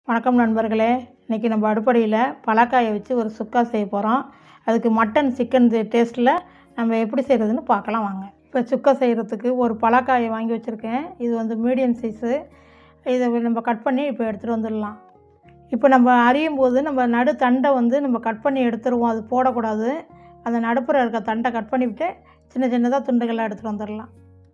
வணக்கம் நண்பர்களே இன்றைக்கி நம்ம அடுப்படியில் பலாக்காயை வச்சு ஒரு சுக்கா செய்ய போகிறோம் அதுக்கு மட்டன் சிக்கன் டேஸ்ட்டில் நம்ம எப்படி செய்கிறதுன்னு பார்க்கலாம் வாங்க இப்போ சுக்கா செய்கிறதுக்கு ஒரு பலாக்காயை வாங்கி வச்சுருக்கேன் இது வந்து மீடியம் சைஸு இதை நம்ம கட் பண்ணி இப்போ எடுத்துகிட்டு வந்துடலாம் இப்போ நம்ம அறியும் போது நம்ம நடு தண்டை வந்து நம்ம கட் பண்ணி எடுத்துருவோம் அது போடக்கூடாது அந்த நடுப்புற இருக்க தண்டை கட் பண்ணிவிட்டு சின்ன சின்னதாக துண்டுகளாக எடுத்துகிட்டு வந்துடலாம்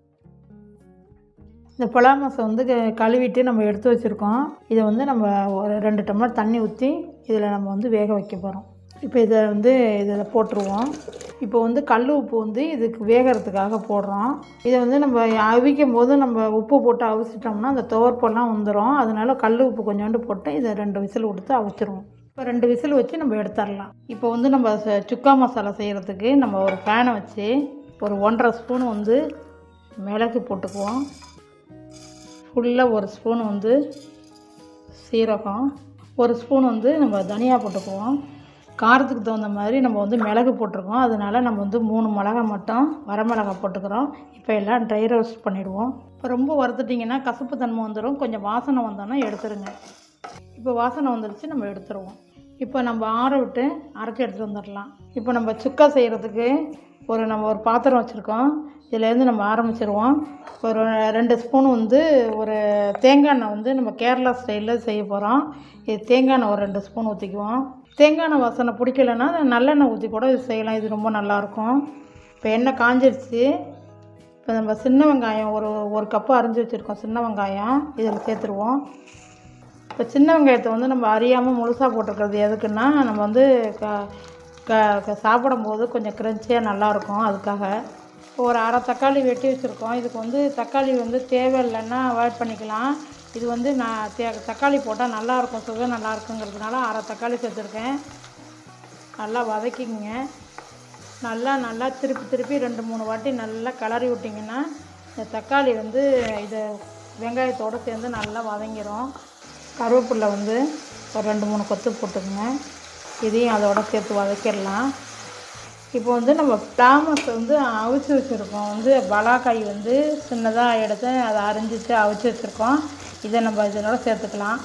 இந்த பலாமாசை வந்து க- கழுவிட்டு நம்ம எடுத்து வச்சுருக்கோம் இதை வந்து நம்ம ஒரு ரெண்டு டம்ளர் தண்ணி ஊற்றி இதில் நம்ம வந்து வேக வைக்க போகிறோம் இப்போ இதை வந்து இதில் போட்டுருவோம் இப்போ வந்து கல் உப்பு வந்து இதுக்கு வேகிறதுக்காக போடுறோம் இதை வந்து நம்ம அவிக்கும் போது நம்ம உப்பு போட்டு அவிச்சிட்டோம்னா அந்த துவர்ப்பெல்லாம் வந்துடும் அதனால கல் உப்பு கொஞ்சோண்டு போட்டு இதை ரெண்டு விசில் கொடுத்து அவிச்சிருவோம் இப்போ ரெண்டு விசில் வச்சு நம்ம எடுத்துடலாம் இப்போ வந்து நம்ம ச- சுக்கா மசாலா செய்கிறதுக்கு நம்ம ஒரு பேனை வச்சு ஒரு ஒன்றரை ஸ்பூன் வந்து மிளகு போட்டுக்குவோம் ஃபுல்லாக ஒரு ஸ்பூன் வந்து சீரகம் ஒரு ஸ்பூன் வந்து நம்ம தனியா போட்டுக்குவோம் காரத்துக்கு தகுந்த மாதிரி நம்ம வந்து மிளகு போட்டிருக்கோம் அதனால நம்ம வந்து மூணு மிளகா மட்டும் வரமிளகா போட்டுக்கிறோம் இப்போ எல்லாம் ட்ரை ரோஸ்ட் பண்ணிடுவோம் இப்போ ரொம்ப வறுத்துட்டிங்கன்னா கசப்பு தன்மை வந்துடும் கொஞ்சம் வாசனை வந்தோன்னா எடுத்துருங்க இப்போ வாசனை வந்துடுச்சு நம்ம எடுத்துருவோம் இப்போ நம்ம ஆற விட்டு அரைச்சி எடுத்துகிட்டு வந்துடலாம் இப்போ நம்ம சுக்கா செய்கிறதுக்கு ஒரு நம்ம ஒரு பாத்திரம் வச்சுருக்கோம் இதுலேருந்து நம்ம ஆரம்பிச்சிருவோம் ஒரு ரெண்டு ஸ்பூன் வந்து ஒரு தேங்காய் எண்ணெய் வந்து நம்ம கேரளா ஸ்டைலில் செய்ய போகிறோம் இது தேங்காய் எண்ணெய் ஒரு ரெண்டு ஸ்பூன் ஊற்றிக்குவோம் தேங்காய் எண்ணெய் வாசனை பிடிக்கலன்னா நல்லெண்ணெய் ஊற்றி கூட இது செய்யலாம் இது ரொம்ப நல்லாயிருக்கும் இப்போ எண்ணெய் காஞ்சிருச்சு இப்போ நம்ம சின்ன வெங்காயம் ஒரு ஒரு கப்பு அரிஞ்சு வச்சுருக்கோம் சின்ன வெங்காயம் இதில் சேர்த்துருவோம் இப்போ சின்ன வெங்காயத்தை வந்து நம்ம அறியாமல் முழுசாக போட்டிருக்கிறது எதுக்குன்னா நம்ம வந்து க க க- சாப்பிடும்போது கொஞ்சம் க்ரன்ச்சியாக நல்லாயிருக்கும் அதுக்காக இப்போ ஒரு அரை தக்காளி வெட்டி வச்சுருக்கோம் இதுக்கு வந்து தக்காளி வந்து தேவையில்லைன்னா அவாய்ட் பண்ணிக்கலாம் இது வந்து நான் தே தக்காளி போட்டால் நல்லாயிருக்கும் சுவை நல்லா இருக்குங்கிறதுனால அரை தக்காளி சேர்த்துருக்கேன் நல்லா வதக்கிங்க நல்லா நல்லா திருப்பி திருப்பி ரெண்டு மூணு வாட்டி நல்லா கிளறி விட்டிங்கன்னா இந்த தக்காளி வந்து இது வெங்காயத்தோடு சேர்ந்து நல்லா வதங்கிரும் கருவேப்பிலை வந்து ஒரு ரெண்டு மூணு கொத்து போட்டுக்கோங்க இதையும் அதோட சேர்த்து வதக்கிடலாம் இப்போ வந்து நம்ம பிளாமஸ் வந்து அவிச்சு வச்சுருக்கோம் வந்து பலாக்காய் வந்து சின்னதாக எடுத்து அதை அரிஞ்சிட்டு அவிச்சு வச்சுருக்கோம் இதை நம்ம இதனோட சேர்த்துக்கலாம்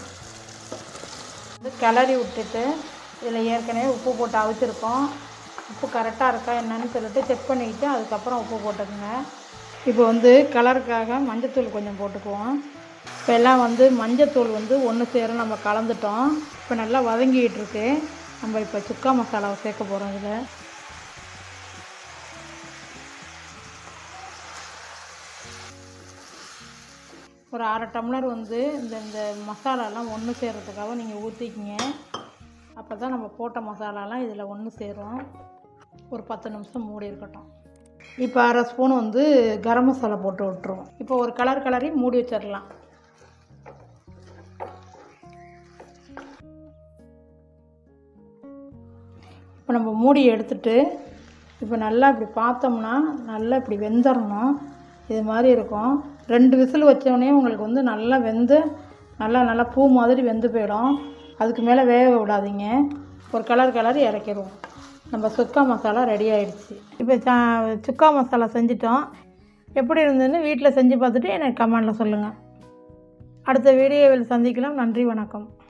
வந்து கிளறி விட்டுட்டு இதில் ஏற்கனவே உப்பு போட்டு அவிச்சிருக்கோம் உப்பு கரெக்டாக இருக்கா என்னன்னு சொல்லிட்டு செக் பண்ணிக்கிட்டு அதுக்கப்புறம் உப்பு போட்டுக்கோங்க இப்போ வந்து கலருக்காக மஞ்சத்தூள் கொஞ்சம் போட்டுக்குவோம் இப்போ எல்லாம் வந்து மஞ்சத்தூள் வந்து ஒன்று சேர நம்ம கலந்துட்டோம் இப்போ நல்லா வதங்கிட்டு இருக்கு நம்ம இப்போ சுக்கா மசாலாவை சேர்க்க போகிறோம் இதில் ஒரு அரை டம்ளர் வந்து இந்த இந்த மசாலாலாம் ஒன்று சேர்கிறதுக்காக நீங்கள் ஊற்றிக்கிங்க அப்போ தான் நம்ம போட்ட மசாலாலாம் இதில் ஒன்று சேரும் ஒரு பத்து நிமிஷம் மூடி இருக்கட்டும் இப்போ அரை ஸ்பூன் வந்து கரம் மசாலா போட்டு விட்டுருவோம் இப்போ ஒரு கலர் கலரி மூடி வச்சிடலாம் இப்போ நம்ம மூடி எடுத்துட்டு இப்போ நல்லா இப்படி பார்த்தோம்னா நல்லா இப்படி வெந்துடணும் இது மாதிரி இருக்கும் ரெண்டு விசில் வச்சோடனே உங்களுக்கு வந்து நல்லா வெந்து நல்லா நல்லா பூ மாதிரி வெந்து போயிடும் அதுக்கு மேலே வேக விடாதீங்க ஒரு கலர் கலர் இறக்கிடுவோம் நம்ம சுக்கா மசாலா ரெடி ஆயிடுச்சு இப்போ சா- சுக்கா மசாலா செஞ்சிட்டோம் எப்படி இருந்ததுன்னு வீட்டில் செஞ்சு பார்த்துட்டு எனக்கு கமெண்டில் சொல்லுங்கள் அடுத்த வீடியோவில் சந்திக்கலாம் நன்றி வணக்கம்